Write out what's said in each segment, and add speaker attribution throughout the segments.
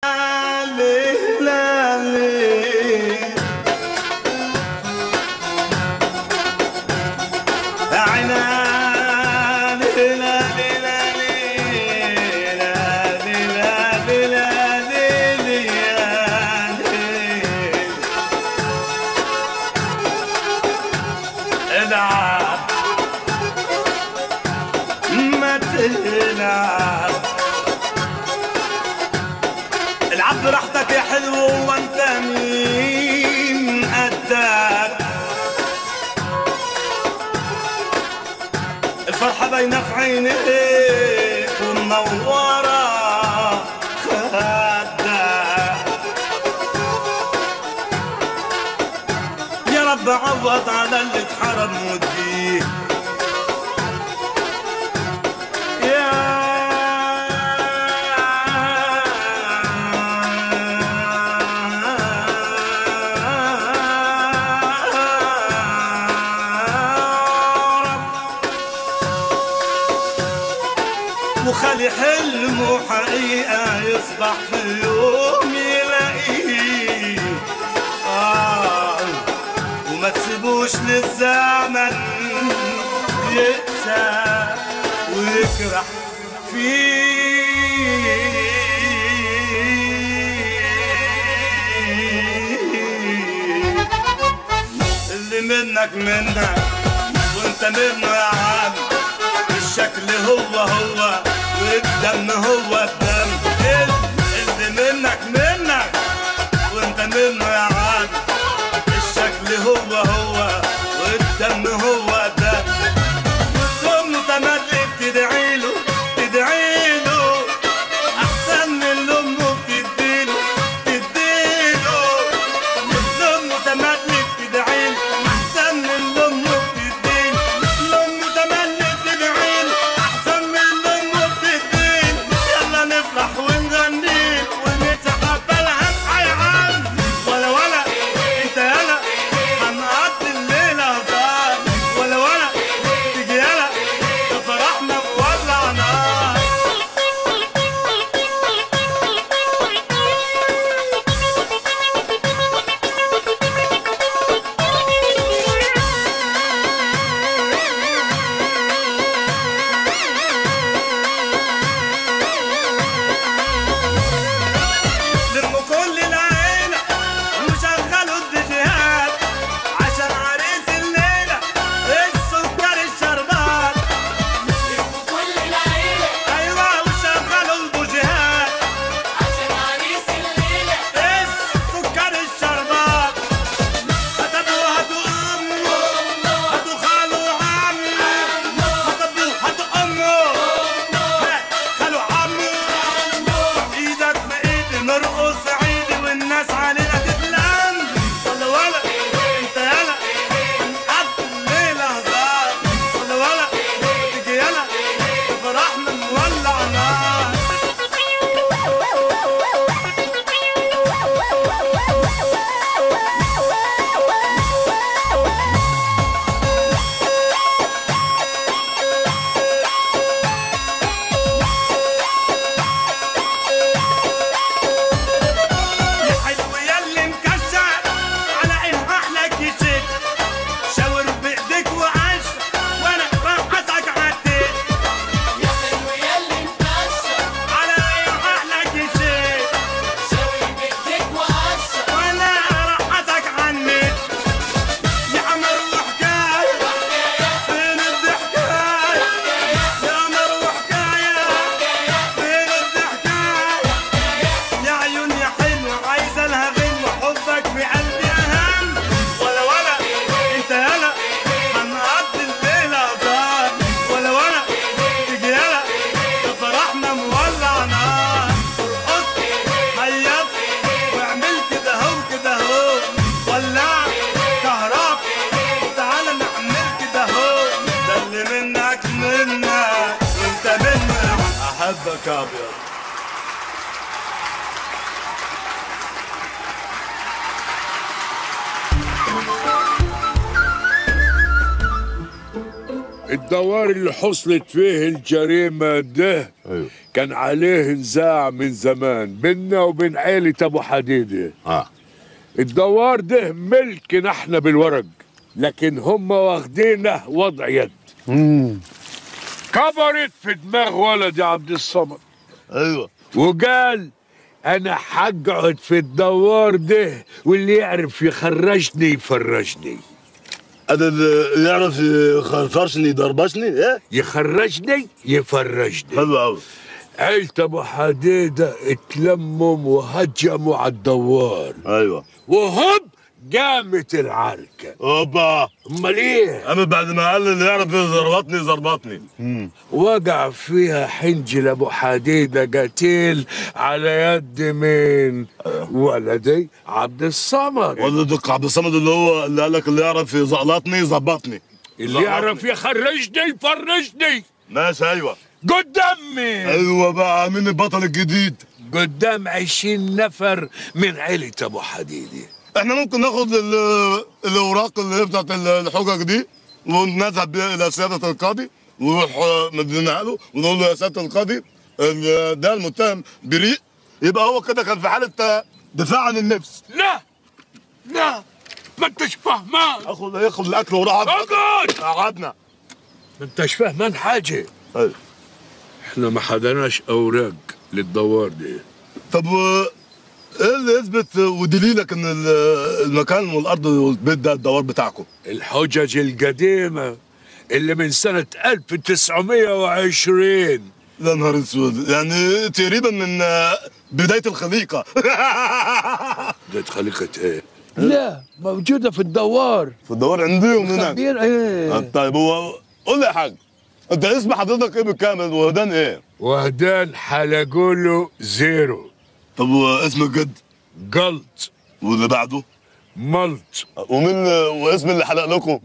Speaker 1: تلعب ما تلعب العب براحتك يا حلو وانت مين قدك الفرحة باينة في عينيك ومنورة خدك يا رب عوض على اللي اتحرم وديه يا رب وخلي حلمه حقيقة يصبح في يوم يلاقيه آه وما تسيبوش للزمن يقسى ويكره فيه اللي منك منك وانت منه يا عم الشكل هو هو والدم هو الدم اللي منك منك وانت منه يا عم الشكل هو هو والدم هو الدم ثم تملك تدعي له تدعي له احسن من اللي امه بتديله تديله ثم تملك تدعي له احسن من اللي امه بتديله الام تملك تدعي له احسن من اللي امه بتديله يلا نفرح ونغني ونتقبلها يا عم ولا ولا انت يلا هنقضي الليله هزار ولا ولا تيجي يلا ده فرحنا مولع نار لموا كل العيلة وشغلوا الديجيهات عشان عريس الليلة السكر الشربات
Speaker 2: كل العيلة
Speaker 1: أيوة وشغلوا البوجيهات
Speaker 2: عشان عريس الليلة
Speaker 1: السكر الشربات هتبوا هاتوا أمه هاتوا خالو عمه هتبوا هاتوا أمه هات خالو عمه ايدك في ايدي نرقص عيدي والناس علينا تتلم ولا ولا انت يلا هنقضي الليلة هزار ولا ولا تيجي يلا فرحنا نولع نار يا حلو ياللي مكشر على ايه احلى كيشك شاور بايديك وعش وانا ببحثك عالتيك
Speaker 2: يا حلو ياللي مكشر
Speaker 1: على ايه احلى كيشك
Speaker 2: شاور بايديك وقشر
Speaker 1: وانا راحتك عنك يا عمر وحكايه فين الضحكايه يا عمر وحكايه فين الضحكايه يا عيون يا حلو عايزه لها غنوه حبك في قلبي اهم ولا ولا انت يلا هنقضي الليله هزار ولا ولا تيجي يلا ده فرحنا مولع نار ارقص هيص واعمل كده اهو كده اهو ولع كهرب تعالى نعمل كده اهو ده اللي منك منك وانت منك احبك يا ابيض
Speaker 3: الدوار اللي حصلت فيه الجريمة ده
Speaker 4: ايوه
Speaker 3: كان عليه نزاع من زمان بينا وبين عيلة أبو حديدة
Speaker 4: اه
Speaker 3: الدوار ده ملكنا احنا بالورق لكن هم واخدينه وضع يد كبرت في دماغ ولدي عبد الصمد
Speaker 4: ايوه
Speaker 3: وقال انا حقعد في الدوار ده واللي يعرف يخرجني يفرجني
Speaker 4: هذا اللي يعرف يخرفرشني يضربشني ايه
Speaker 3: يخرجني يفرجني
Speaker 4: حلو قوي
Speaker 3: عيلة ابو حديدة اتلمم وهجموا على الدوار
Speaker 4: ايوه
Speaker 3: وهب قامت العركة
Speaker 4: اوبا
Speaker 3: امال ايه
Speaker 4: اما بعد ما قال اللي يعرف يضربطني ضربطني
Speaker 3: وقع فيها حنجل ابو حديدة قتيل على يد مين ولدي عبد الصمد
Speaker 4: ولا دق عبد الصمد اللي هو اللي قال لك اللي يعرف يزقلطني يظبطني
Speaker 3: اللي يعرف يخرجني يفرجني
Speaker 4: ماشي ايوه
Speaker 3: قدامي
Speaker 4: ايوه بقى مين البطل الجديد
Speaker 3: قدام عشرين نفر من عيلة ابو حديدة
Speaker 4: احنا ممكن ناخد ال- الاوراق اللي هي بتاعت ال- الحجج دي ونذهب بيها الى سياده القاضي ونروح آه، مدينها له ونقول له يا سياده القاضي ال- ده المتهم بريء يبقى هو كده كان في حاله آه، دفاع عن النفس
Speaker 3: لا لا ما انتش فهمان
Speaker 4: اخد ياخد الاكل وراح
Speaker 3: اقعد
Speaker 4: قعدنا
Speaker 3: ما انتش فهمان حاجة
Speaker 4: أيوة.
Speaker 3: احنا ما حدناش اوراق للدوار دي
Speaker 4: طب و- ايه اللي يثبت ودليلك ان ال- المكان والارض والبيت ده الدوار بتاعكم
Speaker 3: الحجج القديمة اللي من سنة 1920
Speaker 4: يا نهار اسود يعني تقريبا من آه، بدايه الخليقه
Speaker 3: ده خليقة ايه؟ لا موجودة في الدوار
Speaker 4: في الدوار عندهم هناك
Speaker 3: خبير ايه
Speaker 4: طيب هو قول لي يا حاج انت اسم حضرتك ايه بالكامل وهدان ايه؟
Speaker 3: وهدان حلقوله زيرو
Speaker 4: طب واسم الجد
Speaker 3: قلط
Speaker 4: واللي بعده
Speaker 3: ملط
Speaker 4: ومين واسم اللي حلق لكم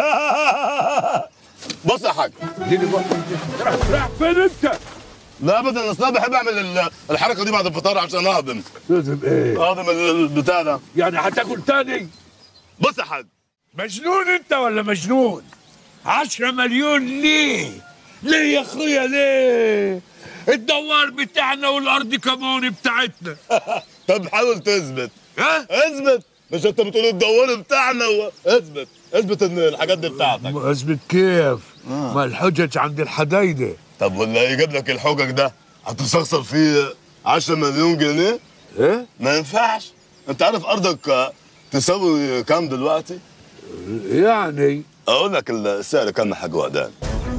Speaker 4: بص يا حاج
Speaker 3: اديني بقى راح راح فين انت؟
Speaker 4: لا ابدا اصل انا بحب اعمل ال- الحركه دي بعد الفطار عشان اهضم
Speaker 3: لازم ايه؟
Speaker 4: اهضم ال- البتاع ده
Speaker 3: يعني هتاكل تاني؟
Speaker 4: بص يا حاج
Speaker 3: مجنون انت ولا مجنون؟ عشرة مليون ليه؟ ليه يا اخويا ليه؟ الدوار بتاعنا والارض كمان بتاعتنا
Speaker 4: طب حاول تثبت
Speaker 3: ها؟
Speaker 4: اثبت مش انت بتقول الدوار بتاعنا و... اثبت اثبت ان الحاجات دي بتاعتك
Speaker 3: اثبت كيف؟ ما الحجج عند الحدايده
Speaker 4: طب واللي هيجيب لك الحجج ده هتستخسر فيه 10 مليون جنيه
Speaker 3: ايه؟
Speaker 4: ما ينفعش انت عارف ارضك آه، تساوي كام دلوقتي
Speaker 3: يعني
Speaker 4: اقول لك السعر كام يا حاج وهدان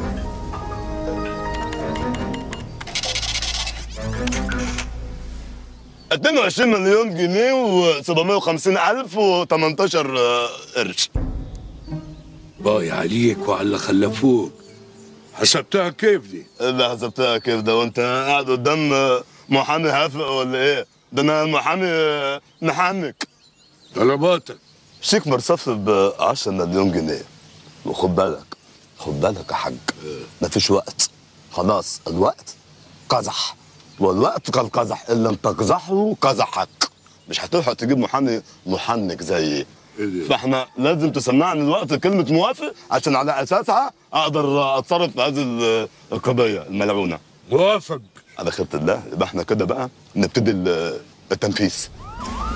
Speaker 4: اتنين وعشرين مليون جنيه و750 ألف و18 قرش
Speaker 3: باي عليك وعلى اللي خلفوك حسبتها كيف دي؟
Speaker 4: اللي حسبتها كيف ده وانت قاعد قدام محامي هافق ولا ايه؟ ده انا محامي محنك
Speaker 3: طلباتك
Speaker 4: شيك مرصف ب 10 مليون جنيه وخد بالك خد بالك يا حاج مفيش وقت خلاص الوقت قزح والوقت كالقزح ان لم تقزحه قزحك مش هتلحق تجيب محامي محنك زيي
Speaker 3: إيه ده؟
Speaker 4: فاحنا لازم تسمعني الوقت كلمة موافق عشان على اساسها اقدر اتصرف في هذه ال- القضية الملعونة
Speaker 3: موافق
Speaker 4: على خيرة الله يبقى احنا كده بقى نبتدي ال- التنفيذ